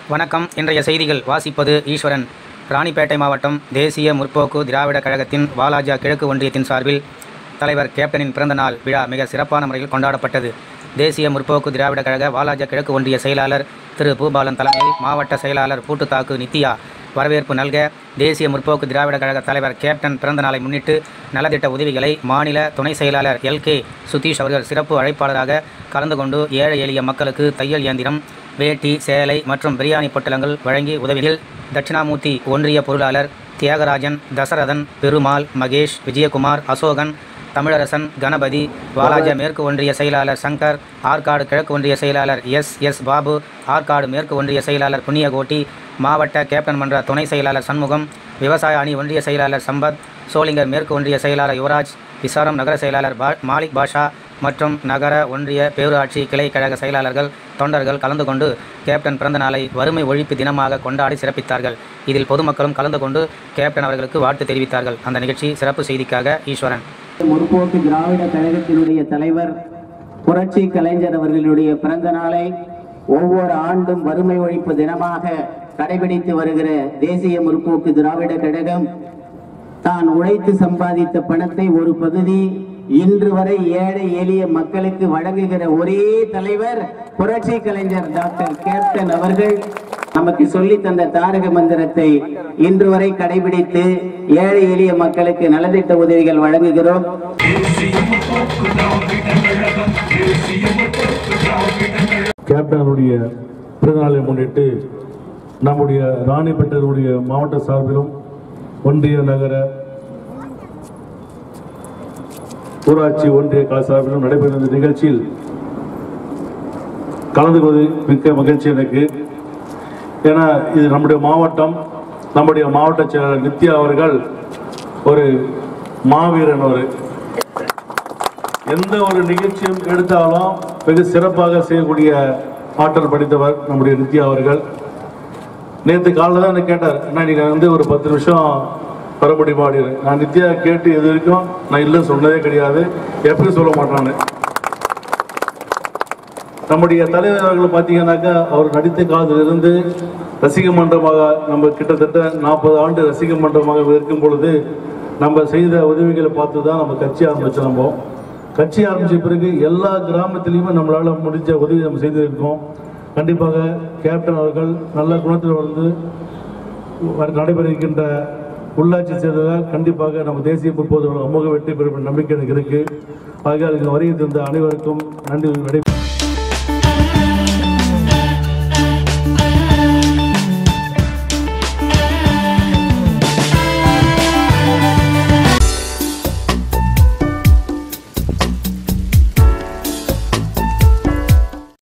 வணக்கம் இன்றைய செய்திகள் வாசிப்பது ஈஸ்வரன் ராணிப்பேட்டை மாவட்டம் தேசிய முற்போக்கு திராவிட கழகத்தின் வாலாஜா கிழக்கு ஒன்றியத்தின் சார்பில் தலைவர் கேப்டனின் பிறந்த நாள் விழா மிக சிறப்பான முறையில் கொண்டாடப்பட்டது தேசிய முற்போக்கு திராவிட கழக வாலாஜா கிழக்கு ஒன்றிய செயலாளர் திரு பூபாலன் தலைமையில் மாவட்ட செயலாளர் பூட்டுத்தாக்கு நித்யா வரவேற்பு நல்க தேசிய முற்போக்கு திராவிட கழக தலைவர் கேப்டன் பிறந்த நாளை முன்னிட்டு நலத்திட்ட உதவிகளை மாநில துணை செயலாளர் எல் கே சுதீஷ் அவர்கள் சிறப்பு அழைப்பாளராக கலந்து கொண்டு ஏழை எளிய மக்களுக்கு தையல் இயந்திரம் வேட்டி சேலை மற்றும் பிரியாணி பொட்டலங்கள் வழங்கி உதவியில் தட்சிணாமூர்த்தி ஒன்றிய பொருளாளர் தியாகராஜன் தசரதன் பெருமாள் மகேஷ் விஜயகுமார் அசோகன் தமிழரசன் கணபதி வாலாஜா மேற்கு ஒன்றிய செயலாளர் சங்கர் ஆற்காடு கிழக்கு ஒன்றிய செயலாளர் எஸ் எஸ் பாபு ஆற்காடு மேற்கு ஒன்றிய செயலாளர் புண்ணியகோட்டி மாவட்ட கேப்டன் மன்ற துணை செயலாளர் சண்முகம் விவசாய அணி ஒன்றிய செயலாளர் சம்பத் சோளிங்கர் மேற்கு ஒன்றிய செயலாளர் யுவராஜ் விசாரம் நகர செயலாளர் பா மாலிக் பாஷா மற்றும் நகர ஒன்றிய பேரூராட்சி கிளை கழக செயலாளர்கள் தொண்டர்கள் கலந்து கொண்டு கேப்டன் பிறந்த நாளை வறுமை ஒழிப்பு தினமாக கொண்டாடி சிறப்பித்தார்கள் இதில் பொதுமக்களும் கலந்து கொண்டு கேப்டன் அவர்களுக்கு வாழ்த்து தெரிவித்தார்கள் அந்த நிகழ்ச்சி சிறப்பு செய்திக்காக ஈஸ்வரன் முற்போக்கு திராவிட கழகத்தினுடைய தலைவர் புரட்சி கலைஞர் அவர்களுடைய பிறந்த நாளை ஒவ்வொரு ஆண்டும் வறுமை ஒழிப்பு தினமாக கடைபிடித்து வருகிற தேசிய முற்போக்கு திராவிட கழகம் தான் உழைத்து சம்பாதித்த பணத்தை ஒரு பகுதி இன்று வரை ஏழை எளிய மக்களுக்கு வழங்குகிற ஒரே தலைவர் புரட்சி கலைஞர் டாக்டர் கேப்டன் அவர்கள் நமக்கு சொல்லி தந்த தாரக மந்திரத்தை இன்று வரை கடைபிடித்து ஏழை எளிய மக்களுக்கு நலத்திட்ட உதவிகள் வழங்குகிறோம் கேப்டனுடைய பிறந்தநாளை முன்னிட்டு நம்முடைய ராணிப்பேட்டையினுடைய மாவட்ட சார்பிலும் ஒன்றிய நகர ஊராட்சி ஒன்றிய கல சார்பிலும் நடைபெறும் இந்த நிகழ்ச்சியில் கலந்து கொள்வது மிக்க மகிழ்ச்சி எனக்கு ஏன்னா இது நம்முடைய மாவட்டம் நம்முடைய மாவட்ட செயலாளர் நித்யா அவர்கள் ஒரு மாவீரன் ஒரு எந்த ஒரு நிகழ்ச்சியும் எடுத்தாலும் வெகு சிறப்பாக செய்யக்கூடிய ஆற்றல் படித்தவர் நம்முடைய நித்யா அவர்கள் நேற்று காலையில் தான் என்ன கேட்டார் அண்ணா நீங்கள் வந்து ஒரு பத்து நிமிஷம் வர முடியுமா அப்படின்னு நான் நித்யா கேட்டு இது வரைக்கும் நான் இல்லை சொன்னதே கிடையாது எப்படி சொல்ல மாட்டான்னு நம்முடைய தலைவர் அவர்கள் பார்த்தீங்கன்னாக்கா அவர் நடித்த காலத்திலிருந்து ரசிக மன்றமாக நம்ம கிட்டத்தட்ட நாற்பது ஆண்டு ரசிக மன்றமாக இருக்கும் பொழுது நம்ம செய்த உதவிகளை பார்த்து தான் நம்ம கட்சி ஆரம்பிச்சோம் நம்ம கட்சி ஆரம்பிச்ச பிறகு எல்லா கிராமத்திலையுமே நம்மளால முடிஞ்ச உதவி நம்ம செய்திருக்கோம் கண்டிப்பாக கேப்டன் அவர்கள் நல்ல குணத்தில் வந்து வர- நடைபெற இருக்கின்ற உள்ளாட்சி தேர்தலில் கண்டிப்பாக நம்ம தேசிய முற்போது அமோக வெற்றி பெறும் நம்பிக்கை எனக்கு இருக்கு ஆகையால் இங்கு வருகை தந்த அனைவருக்கும் நன்றி விடை